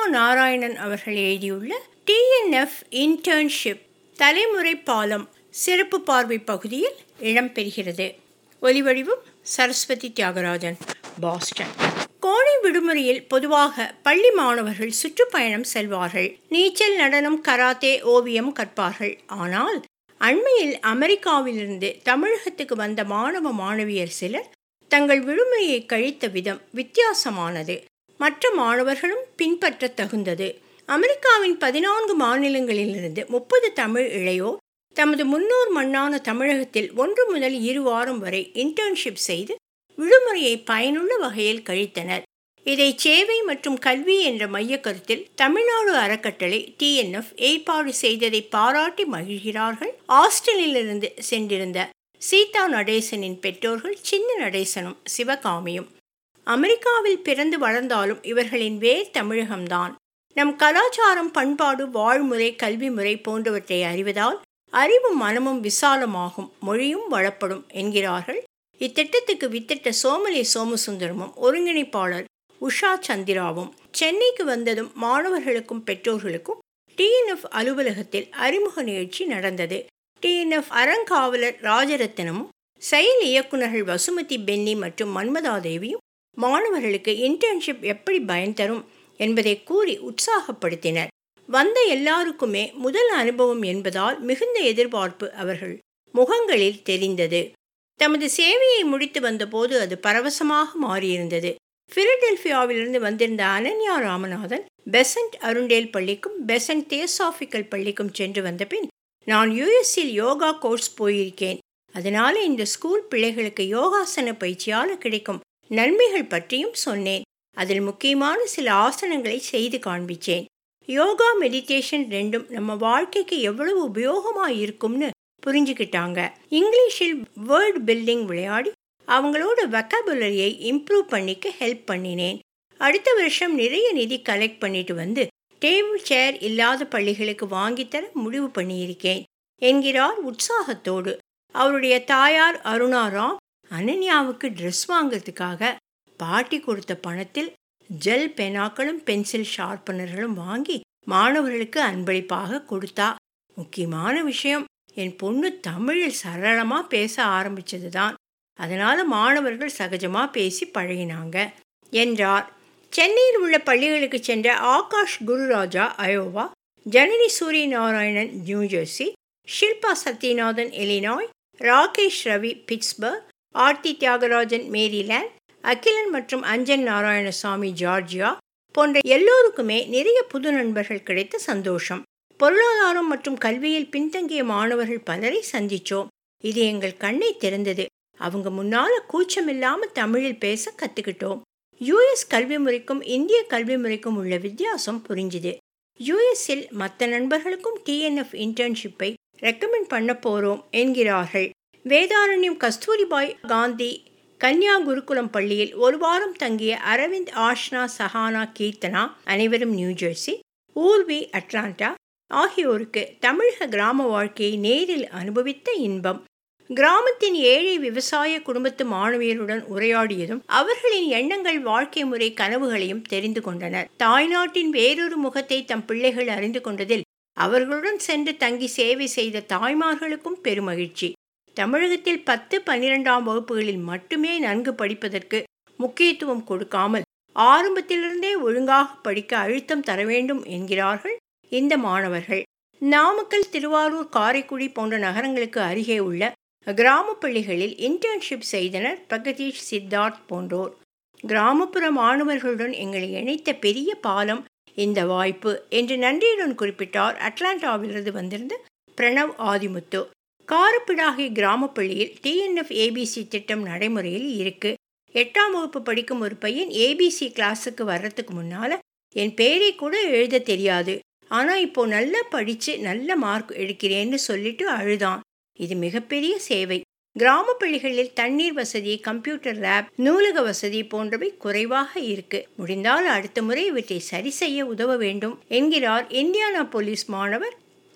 நாராயணன் அவர்கள் எழுதியுள்ள TNF internship தலைமுறை பாலம் சிறப்பு பார்வை பகுதியில் இடம்பெறுகிறது ஒலிவடிவம் சரஸ்வதி தியாகராஜன் பாஸ்டன் கோடை விடுமுறையில் பொதுவாக பள்ளி மாணவர்கள் சுற்றுப்பயணம் செல்வார்கள் நீச்சல் நடனம் கராத்தே ஓவியம் கற்பார்கள் ஆனால் அண்மையில் அமெரிக்காவிலிருந்து தமிழகத்துக்கு வந்த மாணவ மாணவியர் சிலர் தங்கள் விடுமுறையை கழித்த விதம் வித்தியாசமானது மற்ற மாணவர்களும் பின்பற்ற தகுந்தது அமெரிக்காவின் பதினான்கு மாநிலங்களிலிருந்து முப்பது தமிழ் இளையோர் தமது முன்னோர் மண்ணான தமிழகத்தில் ஒன்று முதல் இரு வாரம் வரை இன்டர்ன்ஷிப் செய்து விடுமுறையை பயனுள்ள வகையில் கழித்தனர் இதை சேவை மற்றும் கல்வி என்ற மைய கருத்தில் தமிழ்நாடு அறக்கட்டளை டிஎன்எஃப் ஏற்பாடு செய்ததை பாராட்டி மகிழ்கிறார்கள் ஆஸ்டினிலிருந்து சென்றிருந்த சீதா நடேசனின் பெற்றோர்கள் சின்ன நடேசனும் சிவகாமியும் அமெரிக்காவில் பிறந்து வளர்ந்தாலும் இவர்களின் வேர் தமிழகம்தான் நம் கலாச்சாரம் பண்பாடு வாழ்முறை கல்வி முறை போன்றவற்றை அறிவதால் அறிவும் மனமும் விசாலமாகும் மொழியும் வளப்படும் என்கிறார்கள் இத்திட்டத்துக்கு வித்திட்ட சோமலி சோமசுந்தரமும் ஒருங்கிணைப்பாளர் உஷா சந்திராவும் சென்னைக்கு வந்ததும் மாணவர்களுக்கும் பெற்றோர்களுக்கும் டிஎன்எஃப் அலுவலகத்தில் அறிமுக நிகழ்ச்சி நடந்தது டிஎன்எஃப் அறங்காவலர் ராஜரத்னமும் செயல் இயக்குநர்கள் வசுமதி பென்னி மற்றும் மன்மதாதேவியும் மாணவர்களுக்கு இன்டர்ன்ஷிப் எப்படி பயன் தரும் என்பதை கூறி உற்சாகப்படுத்தினர் வந்த எல்லாருக்குமே முதல் அனுபவம் என்பதால் மிகுந்த எதிர்பார்ப்பு அவர்கள் முகங்களில் தெரிந்தது தமது சேவையை முடித்து வந்தபோது அது பரவசமாக மாறியிருந்தது பிலடெல்பியாவிலிருந்து வந்திருந்த அனன்யா ராமநாதன் பெசன்ட் அருண்டேல் பள்ளிக்கும் பெசன்ட் தியோசாபிக்கல் பள்ளிக்கும் சென்று வந்த பின் நான் யுஎஸ்ஸில் யோகா கோர்ஸ் போயிருக்கேன் அதனால இந்த ஸ்கூல் பிள்ளைகளுக்கு யோகாசன பயிற்சியால் கிடைக்கும் நன்மைகள் பற்றியும் சொன்னேன் அதில் முக்கியமான சில ஆசனங்களை செய்து காண்பிச்சேன் யோகா மெடிடேஷன் ரெண்டும் நம்ம வாழ்க்கைக்கு எவ்வளவு உபயோகமாக இருக்கும்னு புரிஞ்சுக்கிட்டாங்க இங்கிலீஷில் வேர்ட் பில்டிங் விளையாடி அவங்களோட வெக்காபுலரியை இம்ப்ரூவ் பண்ணிக்க ஹெல்ப் பண்ணினேன் அடுத்த வருஷம் நிறைய நிதி கலெக்ட் பண்ணிட்டு வந்து டேபிள் சேர் இல்லாத பள்ளிகளுக்கு வாங்கித்தர முடிவு பண்ணியிருக்கேன் என்கிறார் உற்சாகத்தோடு அவருடைய தாயார் அருணாராம் அனன்யாவுக்கு ட்ரெஸ் வாங்கிறதுக்காக பாட்டி கொடுத்த பணத்தில் ஜெல் பெனாக்களும் பென்சில் ஷார்ப்பனர்களும் வாங்கி மாணவர்களுக்கு அன்பளிப்பாக கொடுத்தா முக்கியமான விஷயம் என் பொண்ணு தமிழில் சரளமாக பேச ஆரம்பிச்சது தான் அதனால் மாணவர்கள் சகஜமாக பேசி பழகினாங்க என்றார் சென்னையில் உள்ள பள்ளிகளுக்கு சென்ற Akash Gururaja Iowa Janani Surya Narayanan New Jersey Shilpa Sathyanathan Illinois Rakesh Ravi Pittsburgh Aarthi Thiyagarajan Maryland Akilan மற்றும் அஞ்சன் நாராயணசாமி ஜார்ஜியா போன்ற எல்லோருக்குமே நிறைய புது நண்பர்கள் கிடைத்த சந்தோஷம் பொருளாதாரம் மற்றும் கல்வியில் பின்தங்கிய மாணவர்கள் பலரை சந்திச்சோம் இது எங்கள் கண்ணை திறந்தது அவங்க முன்னால கூச்சமில்லாம தமிழில் பேச கத்துக்கிட்டோம் யுஎஸ் கல்வி முறைக்கும் இந்திய கல்வி முறைக்கும் உள்ள வித்தியாசம் புரிஞ்சுது யுஎஸ்ஸில் மற்ற நண்பர்களுக்கும் டிஎன்எஃப் இன்டர்ன்ஷிப்பை ரெக்கமெண்ட் பண்ண போறோம் என்கிறார்கள் வேதாரண்யம் கஸ்தூரிபாய் காந்தி கன்யா குருகுலம் பள்ளியில் ஒரு வாரம் தங்கிய அரவிந்த் ஆஷ்னா சஹானா கீர்த்தனா அனைவரும் நியூஜெர்சி ஊர்வி அட்லாண்டா ஆகியோருக்கு தமிழக கிராம வாழ்க்கையை நேரில் அனுபவித்த இன்பம் கிராமத்தின் ஏழை விவசாய குடும்பத்து மாணவியருடன் உரையாடியதும் அவர்களின் எண்ணங்கள் வாழ்க்கை முறை கனவுகளையும் தெரிந்து கொண்டனர் தாய்நாட்டின் வேறொரு முகத்தை தம் பிள்ளைகள் அறிந்து கொண்டதில் அவர்களுடன் சென்று தங்கி சேவை செய்த தாய்மார்களுக்கும் பெருமகிழ்ச்சி தமிழகத்தில் பத்து பன்னிரெண்டாம் வகுப்புகளில் மட்டுமே நன்கு படிப்பதற்கு முக்கியத்துவம் கொடுக்காமல் ஆரம்பத்திலிருந்தே ஒழுங்காக படிக்க அழுத்தம் தர வேண்டும் என்கிறார்கள் இந்த மாணவர்கள் நாமக்கல் திருவாரூர் காரைக்குடி போன்ற நகரங்களுக்கு அருகே உள்ள கிராம பள்ளிகளில் இன்டர்ன்ஷிப் செய்தனர் பிரகதீஷ் சித்தார்த் போன்றோர் கிராமப்புற மாணவர்களுடன் எங்களை இணைத்த பெரிய பாலம் இந்த வாய்ப்பு என்று நன்றியுடன் குறிப்பிட்டார் அட்லாண்டாவிலிருந்து வந்திருந்த பிரணவ் ஆதிமுத்து காரப்பிடாகி கிராம பள்ளியில் டிஎன்எஃப் ஏபிசி திட்டம் நடைமுறையில் இருக்கு எட்டாம் வகுப்பு படிக்கும் ஒரு பையன் ஏபிசி கிளாஸுக்கு வர்றதுக்கு முன்னால என் பேரை கூட எழுத தெரியாது ஆனா இப்போ நல்லா படிச்சு நல்ல மார்க் எடுக்கிறேன்னு சொல்லிட்டு அழுதான் இது மிகப்பெரிய சேவை கிராம பள்ளிகளில் தண்ணீர் வசதி கம்ப்யூட்டர் லேப் நூலக வசதி போன்றவை குறைவாக இருக்கு முடிந்தால் அடுத்த முறை இவற்றை சரி செய்ய உதவ வேண்டும் என்கிறார் இந்தியானா போலீஸ் மாணவர்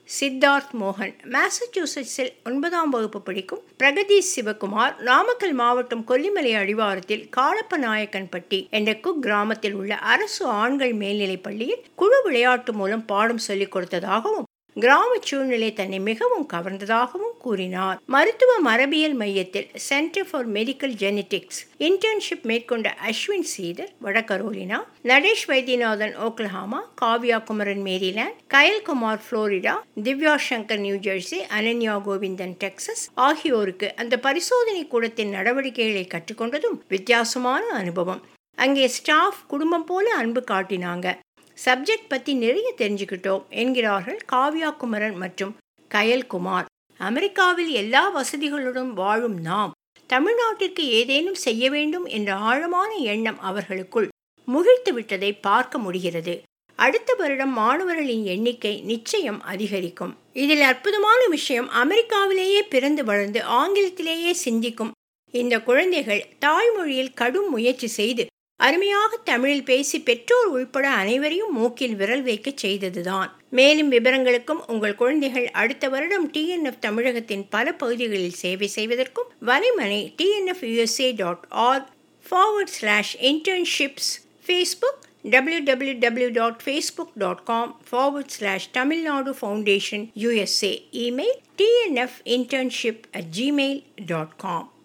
சித்தார்த் மோகன் மாசச்சூசெட்ஸில் ஒன்பதாம் வகுப்பு படிக்கும் பிரகதீஷ் சிவகுமார் நாமக்கல் மாவட்டம் கொல்லிமலை அடிவாரத்தில் காளப்ப நாயக்கன்பட்டி என்ற குக் கிராமத்தில் உள்ள அரசு ஆண்கள் மேல்நிலைப் பள்ளியில் குழு விளையாட்டு மூலம் பாடம் சொல்லிக் கொடுத்ததாகவும் கிராம சூழ்நிலை தன்னை மிகவும் கவர்ந்ததாகவும் கூறினார் மருத்துவ மரபியல் மையத்தில் centre for medical genetics internship மேற்கொண்ட அஸ்வின் சீதர் வடகரோலினா Natesh Vaidyanathan Oklahoma Kavya Kumaran Maryland Kayalkumar Florida Divya Shankar New Jersey Ananya Govindan Texas ஆகியோருக்கு அந்த பரிசோதனை கூடத்தின் நடவடிக்கைகளை கற்றுக்கொண்டதும் வித்தியாசமான அனுபவம் அங்கே ஸ்டாஃப் குடும்பம் போல அன்பு காட்டினாங்க சப்ஜெக்ட் பற்றி நிறைய தெரிஞ்சுக்கிட்டோம் என்கிறார்கள் காவ்யா குமரன் மற்றும் கயல்குமார் அமெரிக்காவில் எல்லா வசதிகளுடன் வாழும் நாம் தமிழ்நாட்டிற்கு ஏதேனும் செய்ய வேண்டும் என்ற ஆழமான எண்ணம் அவர்களுக்குள் முகிழ்த்து விட்டதை பார்க்க முடிகிறது அடுத்த வருடம் மாணவர்களின் எண்ணிக்கை நிச்சயம் அதிகரிக்கும் இதில் அற்புதமான விஷயம் அமெரிக்காவிலேயே பிறந்து வளர்ந்து ஆங்கிலத்திலேயே சிந்திக்கும் இந்த குழந்தைகள் தாய்மொழியில் கடும் முயற்சி செய்து அருமையாக தமிழில் பேசி பெற்றோர் உள்பட அனைவரையும் மூக்கில் விரல் வைக்க செய்ததுதான் மேலும் விவரங்களுக்கும் உங்கள் குழந்தைகள் அடுத்த வருடம் டிஎன்எஃப் தமிழகத்தின் பல பகுதிகளில் சேவை செய்வதற்கும் வலைமனை TNF USA dot org forward slash internships Facebook www.facebook.com forward slash Tamil Nadu Foundation USA email tnfinternship at gmail.com